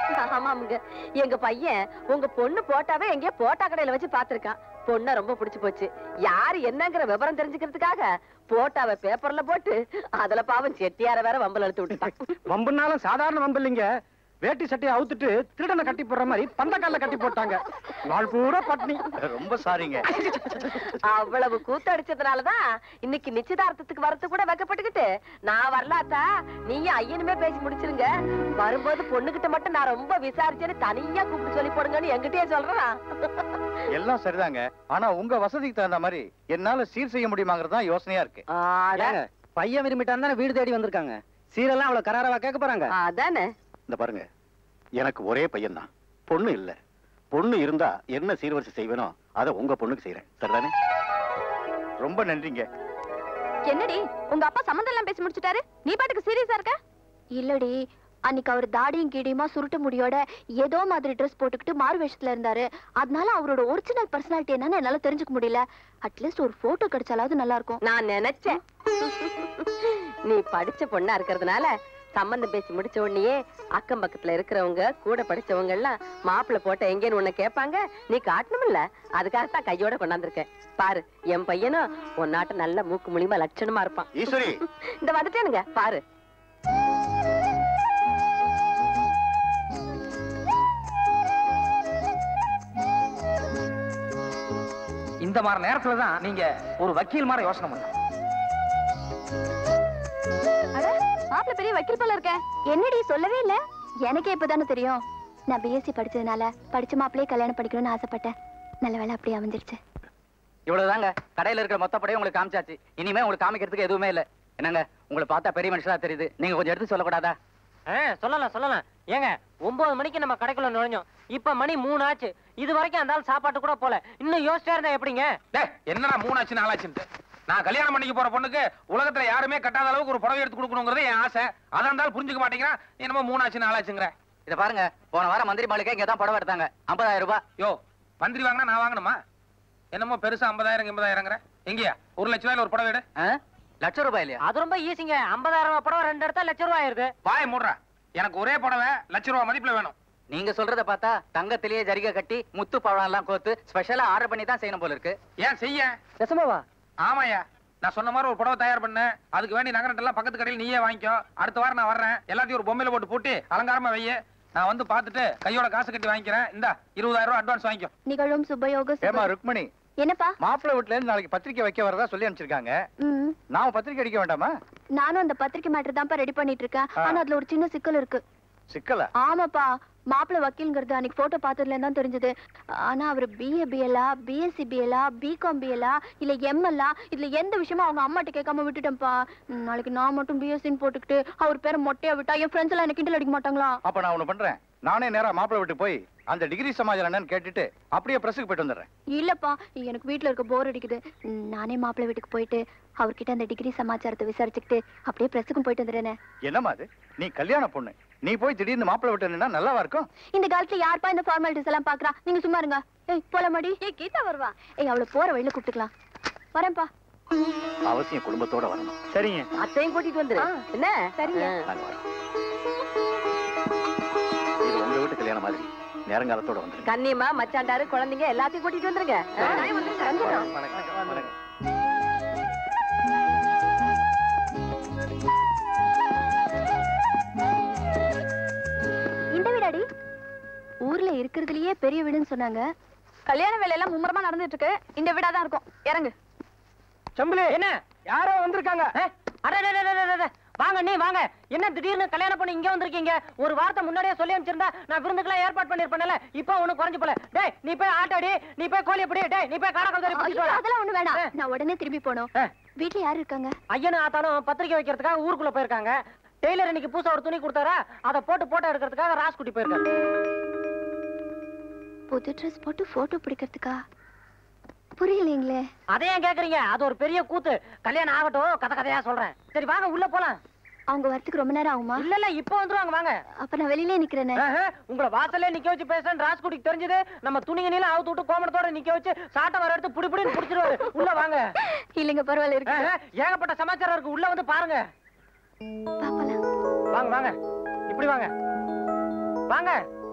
ஆமாமுங்க எங்க பையன் உங்க பொண்ணு போட்டாவே எங்கேயோ போட்டா கடையில வச்சு பாத்திருக்கான் பொண்ண ரொம்ப பிடிச்சு போச்சு யாரு என்னங்கிற விவரம் தெரிஞ்சுக்கிறதுக்காக போட்டாவை பேப்பர்ல போட்டு அதுல பாவம் செட்டியார வேற வம்பல் எடுத்து விட்டுட்டான் வம்புனாலும் சாதாரண வம்பு இல்லைங்க வேட்டி சட்டையை அவுத்துட்டு திருடனை கட்டி போடுற மாதிரி பந்தக்கால கட்டி போட்டாங்க நாள் பூரா பட்னி ரொம்ப சாரிங்க அவ்வளவு கூத்தடிச்சதுனாலதான் இன்னைக்கு நிச்சயதார்த்தத்துக்கு வரது கூட வைக்கப்பட்டுக்கிட்டு நான் வரலாத்தா நீயும் ஐயனுமே பேசி முடிச்சிருங்க வரும்போது பொண்ணுகிட்ட மட்டும் நான் ரொம்ப விசாரிச்சேன்னு தனியா கூப்பிட்டு சொல்லி போடுங்கன்னு என்கிட்டயே சொல்றான் எல்லாம் சரிதாங்க ஆனா உங்க வசதிக்கு தகுந்த மாதிரி என்னால சீர் செய்ய முடியுமாங்கிறது தான் யோசனையா இருக்கு ஏங்க, பையன் விரும்பிட்டான் தானே வீடு தேடி வந்திருக்காங்க சீரெல்லாம் அவ்வளவு கராரவா கேட்க போறாங்க அதானே இந்த பாருங்க எனக்கு ஒரே பையன்தான் பொண்ணு இல்ல பொண்ணு இருந்தா என்ன சீர்வரிசை செய்வேனோ அதை உங்க பொண்ணுக்கு செய்யறேன் சரிதானே ரொம்ப நன்றிங்க என்னடி உங்க அப்பா சம்மந்தம் எல்லாம் பேசி முடிச்சிட்டாரு நீ பாட்டுக்கு சீரியஸா இருக்க இல்லடி அன்னைக்கு அவர் தாடியும் கீடியுமா சுருட்ட முடியோட ஏதோ மாதிரி ட்ரெஸ் போட்டுக்கிட்டு மாறு வேஷத்துல இருந்தாரு அதனால அவரோட ஒரிஜினல் பர்சனாலிட்டி என்னன்னு என்னால தெரிஞ்சுக்க முடியல அட்லீஸ்ட் ஒரு போட்டோ கிடைச்சாலாவது நல்லா இருக்கும் நான் நினைச்சேன் நீ படிச்ச பொண்ணா இருக்கிறதுனால சம்பந்தம் பேசி முடிச்ச உடனேயே அக்கம் பக்கத்துல இருக்கிறவங்க கூட படிச்சவங்க எல்லாம் மாப்பிள்ளை போட்ட எங்கேன்னு உன்னை கேட்பாங்க நீ காட்டணும்ல அதுக்காகத்தான் கையோட கொண்டாந்துருக்கேன் பாரு என் பையனும் உன்னாட்ட நல்ல மூக்கு மூலியமா லட்சணமா இருப்பான் ஈஸ்வரி இந்த வந்துட்டேனுங்க பாரு இந்த மாதிரி நேரத்துல தான் நீங்க ஒரு வக்கீல் மாதிரி யோசனை பண்ணலாம் மாப்பிள்ள பெரிய வக்கீல் போல இருக்க என்னடி சொல்லவே இல்ல எனக்கே இப்பதானே தெரியும் நான் பிஎஸ்சி படிச்சதுனால படிச்ச மாப்பிள்ளையே கல்யாணம் படிக்கணும்னு ஆசைப்பட்டேன் நல்ல வேலை அப்படியே அமைஞ்சிருச்சு இவ்வளவுதாங்க கடையில இருக்கிற மொத்த படையும் உங்களுக்கு காமிச்சாச்சு இனிமே உங்களுக்கு காமிக்கிறதுக்கு எதுவுமே இல்ல என்னங்க உங்களை பார்த்தா பெரிய மனுஷனா தெரியுது நீங்க கொஞ்சம் எடுத்து சொல்லக்கூடாதா சொல்லலாம் சொல்லலாம் ஏங்க ஒன்பது மணிக்கு நம்ம கடைக்குள்ள நுழைஞ்சோம் இப்ப மணி மூணு ஆச்சு இது வரைக்கும் அந்த ஆள் சாப்பாட்டு கூட போல இன்னும் யோசிச்சா இருந்தா எப்படிங்க டேய் என்னடா மூணாச்சு நாலாச்சுன்ட்டு நான் கல்யாணம் பண்ணிக்க போற பொண்ணுக்கு உலகத்துல யாருமே கட்டாத அளவுக்கு ஒரு புடவை எடுத்து கொடுக்கணுங்கிறது என் ஆசை அதான் இருந்தாலும் புரிஞ்சுக்க மாட்டேங்கிறான் நீ என்னமோ மூணாச்சு நாலாச்சுங்கிற இத பாருங்க போன வாரம் மந்திரி மாளிகை இங்க தான் புடவை எடுத்தாங்க 50000 ரூபாய் யோ மந்திரி வாங்கினா நான் வாங்கணுமா என்னமோ பெருசா ஐம்பதாயிரம் எண்பதாயிரங்கிற எங்கயா ஒரு லட்ச ரூபாயில ஒரு புடவை எடு ஆ? லட்சம் ரூபாய் இல்லையா அது ரொம்ப ஈஸிங்க ஐம்பதாயிரம் ரூபாய் படம் ரெண்டு இடத்துல லட்சம் ரூபாய் ஆயிருது வாய் மூடுறா எனக்கு ஒரே புடவை லட்ச ரூபா மதிப்புல வேணும் நீங்க சொல்றத பார்த்தா தங்கத்திலேயே ஜரிகை கட்டி முத்து பழம் எல்லாம் கோத்து ஸ்பெஷலா ஆர்டர் பண்ணி தான் செய்யணும் போல இருக்கு ஏன் செய்ய நெசமாவா ஆமாயா நான் சொன்ன மாதிரி ஒரு புடவை தயார் பண்ண அதுக்கு வேண்டி நகரட்டு எல்லாம் பக்கத்து கடையில் நீயே வாங்கிக்கோ அடுத்த வாரம் நான் வர்றேன் எல்லாத்தையும் ஒரு பொம்மையில போட்டு பூட்டி அலங்காரமா வைய நான் வந்து பார்த்துட்டு கையோட காசு கட்டி வாங்கிக்கிறேன் இந்த இருபதாயிரம் ரூபாய் அட்வான்ஸ் வாங்கிக்கோ நிகழும் சுபயோக சுப- ஏமா ருக்மணி என்னப்பா மாப்பிள்ளை வீட்டுல இருந்து நாளைக்கு பத்திரிக்கை வைக்க வரதா சொல்லி அனுப்பிச்சிருக்காங்க ம் நாம பத்திரிக்கை அடிக்க வேண்டாமா நானும் அந்த பத்திரிக்கை மேட்டர் தான்ப்பா ரெடி பண்ணிட்டு இருக்கேன் ஆ. ஆனா அதுல ஒரு சின்ன சிக்கல் இருக்கு சிக்கல ஆமாப்பா மாப்பிள்ளை வக்கீல்ங்கிறது அன்னைக்கு போட்டோ பார்த்ததுல தான் தெரிஞ்சது ஆனா அவர் பிஏ பிஎலா பிஎஸ்சி பிஎலா பிகாம் பிஎலா இல்ல எம்எல்ஆ இதுல எந்த விஷயமும் அவங்க அம்மாட்ட கேட்காம விட்டுட்டேன்ப்பா ம், நாளைக்கு நான் மட்டும் பிஎஸ்சின்னு போட்டுக்கிட்டு அவர் பேரை மொட்டையா விட்டா என் ஃப்ரெண்ட்ஸ் எல்லாம் எனக்கு கிண்டல் அடிக்க மாட்டாங்களா அப்ப நான் ஒண்ணு பண்றேன் நானே நேரா மாப்பிள்ளை வீட்டுக்கு போய் அந்த டிகிரி சமாஜம் என்னன்னு கேட்டுட்டு அப்படியே பிரஸுக்கு போயிட்டு வந்துடுறேன் இல்லப்பா எனக்கு வீட்ல இருக்க போர் அடிக்குது ம், நானே மாப்பிள்ளை வீட்டுக்கு போயிட்டு அவர்கிட்ட அந்த டிகிரி சமாச்சாரத்தை விசாரிச்சுக்கிட்டு அப்படியே பிரஸுக்கும் போயிட்டு வந்துடுறேனே என்னம்மா அது நீ கல்யாண பொண்ணு நீ போய் திடீர்னு மாப்பிள்ளை விட்டு நின்னா நல்லாவா இருக்கும் இந்த காலத்துல யார்ப்பா இந்த ஃபார்மாலிட்டிஸ் எல்லாம் பாக்குறா நீங்க சும்மா இருங்க ஏய் போலாமாடி ஏய் கீதா வருவா ஏய் அவளை போற வழியில கூப்பிட்டுக்கலாம் வரேன்ப்பா அவசியம் குடும்பத்தோட வரணும் சரிங்க அத்தையும் கூட்டிட்டு வந்துரு ஆ, என்ன சரிங்க. ஆ. நாங்க வரோம் இது உங்க வீட்டு கல்யாணம் மாதிரி நேரங்காலத்தோட வந்துருங்க கண்ணியம்மா மச்சாண்டாரு குழந்தைங்க எல்லாத்தையும் கூட்டிட்டு வந்துருங்க ஆ, வந்துடுறோம். இந்த வீடாடி ஊர்ல இருக்கிறதுலயே பெரிய வீடுன்னு சொன்னாங்க கல்யாண வேலையெல்லாம் மும்முரமா நடந்துட்டு இருக்கு இந்த வீடா தான் இருக்கும் இறங்கு செம்புலி என்ன யாரோ வந்திருக்காங்க ஏ, அட, அட, அட, அட, அட, அட. வாங்க நீ வாங்க என்ன திடீர்னு கல்யாணம் பண்ணி இங்க வந்திருக்கீங்க ஒரு வார்த்தை முன்னாடியே சொல்லி அனுப்பிச்சிருந்தா நான் விருந்துக்கெல்லாம் ஏற்பாடு பண்ணிருப்பேன்ல இப்போ ஒண்ணு குறைஞ்சு போல டேய் நீ போய் ஆட்டாடி நீ போய் கோழி பிடி டேய் நீ போய் காடை கழுதாரி ஐயோ, பிடிச்சிட்டு வா அதெல்லாம் ஒண்ணு வேணாம் ஆ. நான் உடனே திரும்பி போகணும் ஆ. வீட்ல யாரு இருக்காங்க ஐயனும் ஆத்தாலும் பத்திரிக்கை வைக்கிறதுக்காக ஊருக்குள்ள போயிருக்காங்க டெய்லர் இன்னைக்கு புதுசா ஒரு துணி கொடுத்தாரா அதை போட்டு போட்டோ எடுக்கிறதுக்காக ராஸ்குட்டி போயிருக்காரு புது ட்ரெஸ் போட்டு போட்டோ பிடிக்கிறதுக்கா புரியலைங்களே அதை ஏன் கேக்குறீங்க அது ஒரு பெரிய கூத்து கல்யாணம் ஆகட்டும் கதை கதையா சொல்றேன் சரி வாங்க உள்ள போலாம் அவங்க வரத்துக்கு ரொம்ப நேரம் ஆகுமா இல்ல இல்ல இப்போ வந்துருவாங்க வாங்க அப்ப நான் வெளியிலே நிக்கிறேனே ஆஹா, உங்களை வாசல்ல நிக்க வச்சு பேசுறேன் ராஸ்குட்டிக்கு தெரிஞ்சது நம்ம துணிங்க நீல அவுத்து விட்டு கோமணத்தோட நிக்க வச்சு சாட்டை வர எடுத்து புடி புடின்னு புடிச்சிருவாரு உள்ள வாங்க இல்லைங்க பரவாயில்ல இருக்கு ஆஹா, ஏகப்பட்ட சமாச்சாரம் இருக்கு உள்ள வந்து பாருங்க பாப்பலாம் வாங்க வாங்க இப்படி வாங்க வாங்க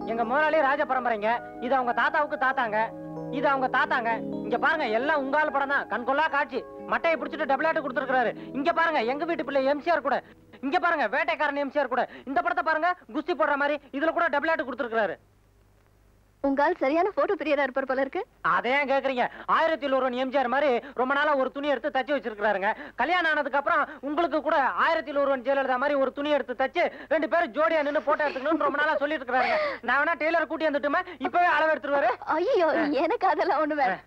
எங்க முதலாளி ராஜ பரம்பரைங்க இது அவங்க தாத்தாவுக்கு தாத்தாங்க இது அவங்க தாத்தாங்க இங்க பாருங்க எல்லாம் உங்கால் படம் தான் கண்கொள்ளா காட்சி மட்டையை பிடிச்சிட்டு டபுளாட்டு கொடுத்துருக்காரு இங்க பாருங்க எங்க வீட்டு பிள்ளை எம்சிஆர் கூட இங்க பாருங்க வேட்டைக்காரன் எம்சிஆர் கூட இந்த படத்தை பாருங்க குஸ்தி போடுற மாதிரி இதுல கூட டபுளாட்டு கொடுத்துருக்காரு உங்கால் சரியான போட்டோ பிரியரா இருப்பார் போல இருக்கு அதே ஏன் கேக்குறீங்க ஆயிரத்தி ஒருவன் எம்ஜிஆர் மாதிரி ரொம்ப நாளா ஒரு துணி எடுத்து தச்சு வச்சிருக்காருங்க கல்யாணம் ஆனதுக்கு அப்புறம் உங்களுக்கு கூட ஆயிரத்தி ஒருவன் ஜெயலலிதா மாதிரி ஒரு துணி எடுத்து தச்சு ரெண்டு பேரும் ஜோடியா நின்னு போட்டோ எடுத்துக்கணும்னு ரொம்ப நாளா சொல்லிட்டு இருக்காருங்க நான் வேணா டெய்லர் கூட்டி வந்துட்டுமா இப்பவே அளவு எடுத்துருவாரு ஐயோ எனக்கு அதெல்லாம் ஒண்ணு வேற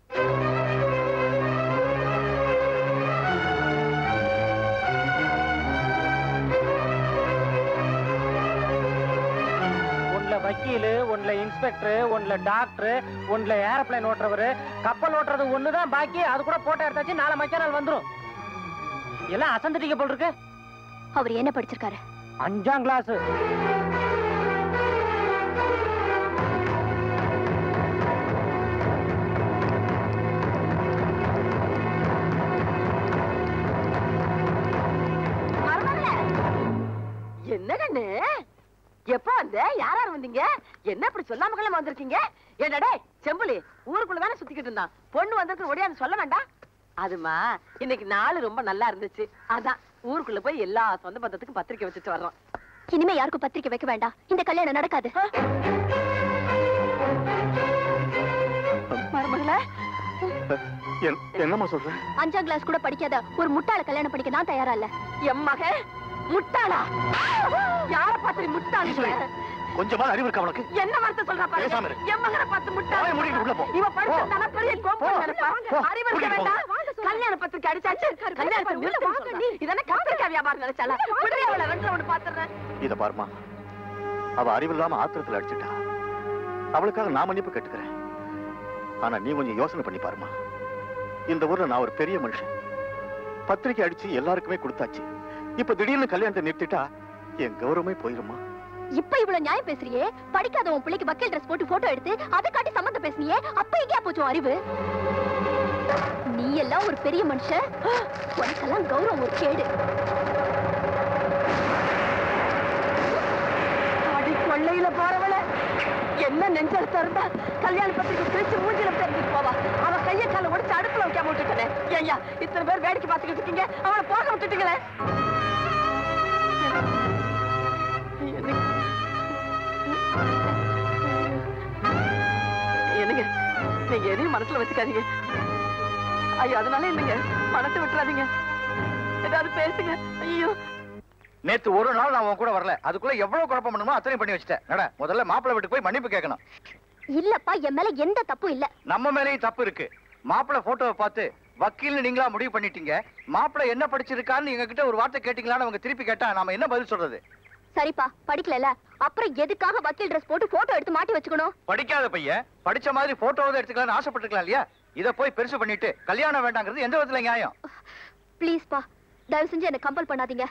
ஒன்ல வக்கீலு ஒன்ல இன்ஸ்பெக்டர் ஒன்ல டாக்டர் ஒன்ல ஏரோப்ளேன் ஓட்டுறவரு கப்பல் ஓட்டுறது ஒண்ணுதான் பாக்கி அது கூட போட்டோ எடுத்தாச்சு நாளை மக்கிய நாள் வந்துரும் எல்லாம் அசந்துட்டீங்க போல் இருக்கு அவர் என்ன படிச்சிருக்காரு அஞ்சாம் கிளாஸ் என்ன கண்ணு எப்ப வந்த யார் யார் வந்தீங்க என்ன இப்படி சொல்லாம கிளம்ப வந்திருக்கீங்க என்னடே செம்புலி ஊருக்குள்ள தானே சுத்திக்கிட்டு இருந்தான் பொண்ணு வந்திருக்கு ஒடியாந்து சொல்ல வேண்டாம் அதுமா இன்னைக்கு நாள் ரொம்ப நல்லா இருந்துச்சு அதான் ஊருக்குள்ள போய் எல்லா சொந்த பந்தத்துக்கும் பத்திரிக்கை வச்சுட்டு வர்றோம் இனிமே யாருக்கும் பத்திரிக்கை வைக்க வேண்டாம் இந்த கல்யாணம் நடக்காது மருமகளே என்னம்மா சொல்ற அஞ்சாம் கிளாஸ் கூட படிக்காத ஒரு முட்டாள கல்யாணம் படிக்க நான் தயாரா இல்ல என் மக முட்டாளா யார பார்த்து நீ முட்டாளு கொஞ்சமா அறிவு இருக்கா உனக்கு என்ன வார்த்தை சொல்றா பாரு பேசாம இரு. என் மகனை பார்த்து முட்டாள வாயை மூடிட்டு உள்ள போ. இவ படிச்ச போ. தன பெரிய கோப்பு போ. நினைப்பா போ. அறிவு இருக்க கூட்டிட்டு போ. வேண்டாம் கல்யாண பத்திரிக்கை அடிச்சாச்சு கல்யாணத்தை நிறுத்து வாங்க நீ இதென்ன கத்திரிக்காய் வியாபாரம் நினைச்சால விடுறே அவளை ரெண்டு ரவுண்டு பாத்துறேன் இத பாருமா அவ அறிவில்லாம ஆத்திரத்துல அடிச்சிட்டா அவளுக்காக நான் மன்னிப்பு கேட்டுக்கிறேன் ஆனா நீ கொஞ்சம் யோசனை பண்ணி பாருமா இந்த ஊர்ல நான் ஒரு பெரிய மனுஷன் பத்திரிக்கை அடிச்சு எல்லாருக்குமே கொடுத்தாச்சு இப்ப திடீர்னு கல்யாணத்தை நிறுத்திட்டா என் கௌரவமே போயிருமா இப்ப இவ்வளவு நியாயம் பேசுறியே படிக்காத உன் பிள்ளைக்கு வக்கீல் ட்ரெஸ் போட்டு போட்டோ எடுத்து அதை காட்டி சம்மந்தம் பேசுனியே அப்ப எங்கேயா போச்சு உன் அறிவு நீ எல்லாம் ஒரு பெரிய மனுஷன் உனக்கெல்லாம் கௌரவம் ஒரு கேடு அடி கொள்ளையில போறவள என்ன நெஞ்சல் திறந்தா கல்யாண பத்திரிக்கை பிரிச்சு மூஞ்சில தெரிஞ்சுட்டு போவா அவ கைய கால உடைச்சு அடுப்புல வைக்காம விட்டுட்டனே ஐயா இத்தனை பேர் வேடிக்கை பார்த்துக்கிட்டு இருக்கீங்க அவளை போக விட்டுட்டீங்களே என்னங்க நீங்க எதையும் மனசுல வச்சுக்காதீங்க ஐயோ அதனால இல்லைங்க மனசை விட்டுறாதீங்க ஏதாவது பேசுங்க ஐயோ நேத்து ஒரு நாள் நான் உன் கூட வரல அதுக்குள்ள எவ்வளவு குழப்பம் பண்ணுமோ அத்தனை பண்ணி வச்சிட்டேன் நட முதல்ல மாப்பிள்ளை வீட்டுக்கு போய் மன்னிப்பு கேட்கணும் இல்லப்பா என் மேல எந்த தப்பும் இல்ல நம்ம மேலேயும் தப்பு இருக்கு மாப்பிள்ளை போட்டோவை பார்த்து வக்கீல்னு நீங்களா முடிவு பண்ணிட்டீங்க மாப்பிள்ளை என்ன படிச்சிருக்கான்னு எங்க கிட்ட ஒரு வார்த்தை கேட்டீங்களான்னு அவங்க திருப்பி கேட்டா நாம என்ன பதில் சொல்றது சரிப்பா படிக்கல அப்புறம் எதுக்காக வக்கீல் ட்ரெஸ் போட்டு போட்டோ எடுத்து மாட்டி வச்சுக்கணும் படிக்காத பையன் படிச்ச மாதிரி போட்டோவை எடுத்துக்கலாம்னு ஆசைப்பட்டிருக்கலாம் இல்லையா இத போய் பெருசு பண்ணிட்டு கல்யாணம் வேண்டாங்கிறது எந்த விதத்துல நியாயம் ப்ளீஸ்ப்பா தயவு செஞ்சு என்ன கம்பல் பண்ணாதீங்க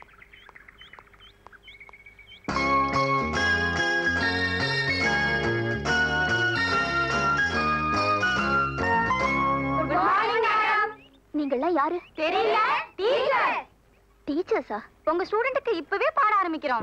நீங்கெல்லாம் யாரு தெரியல டீச்சர் டீச்சர்ஸா உங்க ஸ்டூடெண்ட்டுக்கு இப்பவே பாட ஆரம்பிக்கிறோம்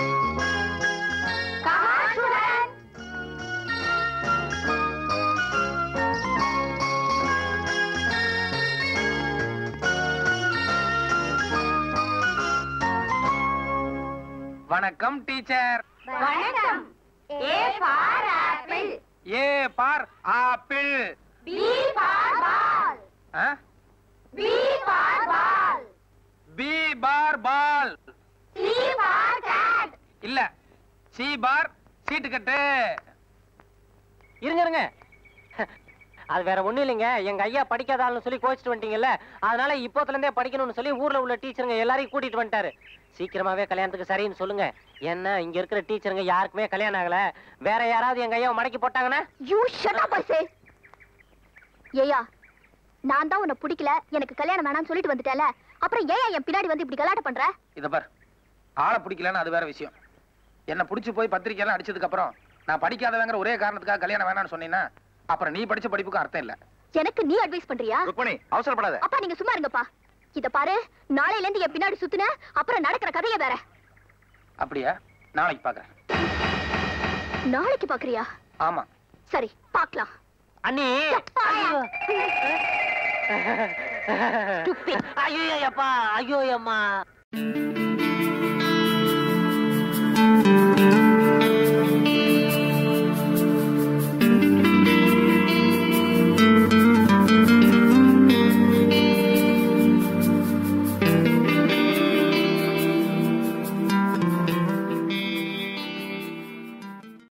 வணக்கம் டீச்சர் வணக்கம் A for apple A for apple B for ball ஆ? B for ball B for ball C for cat இல்ல சி பார் சீட்டு கட்டு இருங்க இருங்க அது வேற ஒண்ணும் இல்லைங்க எங்க ஐயா படிக்காத ஆளுன்னு சொல்லி கோச்சிட்டு வந்துட்டீங்கல்ல அதனால இப்போத்துல இருந்தே படிக்கணும்னு சொல்லி ஊர்ல உள்ள டீச்சருங்க எல்லாரையும் கூட்டிட்டு வந்துட்டாரு சீக்கிரமாவே கல்யாணத்துக்கு சரின்னு சொல்லுங்க என்ன இங்க இருக்கிற டீச்சருங்க யாருக்குமே கல்யாணம் ஆகல வேற யாராவது எங்க ஐயாவை மடக்கி போட்டாங்கன்னா யூ ஷட் அப் ஐ ஏயா நான் தான் உன்னை பிடிக்கல எனக்கு கல்யாணம் வேணாம்னு சொல்லிட்டு வந்துட்டேல அப்புறம் ஏன் என் பின்னாடி வந்து இப்படி கலாட்ட பண்ற இத பார் ஆளை பிடிக்கலன்னு அது வேற விஷயம் என்ன பிடிச்சு போய் பத்திரிக்கை எல்லாம் அடிச்சதுக்கு அப்புறம் நான் படிக்காதவங்கிற ஒரே காரணத்துக்காக கல்யாணம் வேணாம்னு சொன்னீங்கன்னா அப்புறம் நீ படிச்ச படிப்புக்கு அர்த்தம் இல்ல எனக்கு நீ அட்வைஸ் பண்றியா ருக்மணி அவசரப்படாத அப்பா நீங்க சும்மா இருங்கப்பா இத பாரு நாளையில இருந்து என் பின்னாடி சுத்துன அப்புறம் நடக்கிற கதைய வேற அப்படியா நாளைக்கு பாக்குறேன் நாளைக்கு பாக்குறியா ஆமா சரி பார்க்கலாம் அண்ணி ஐயோ ஐயோ அப்பா ஐயோ அம்மா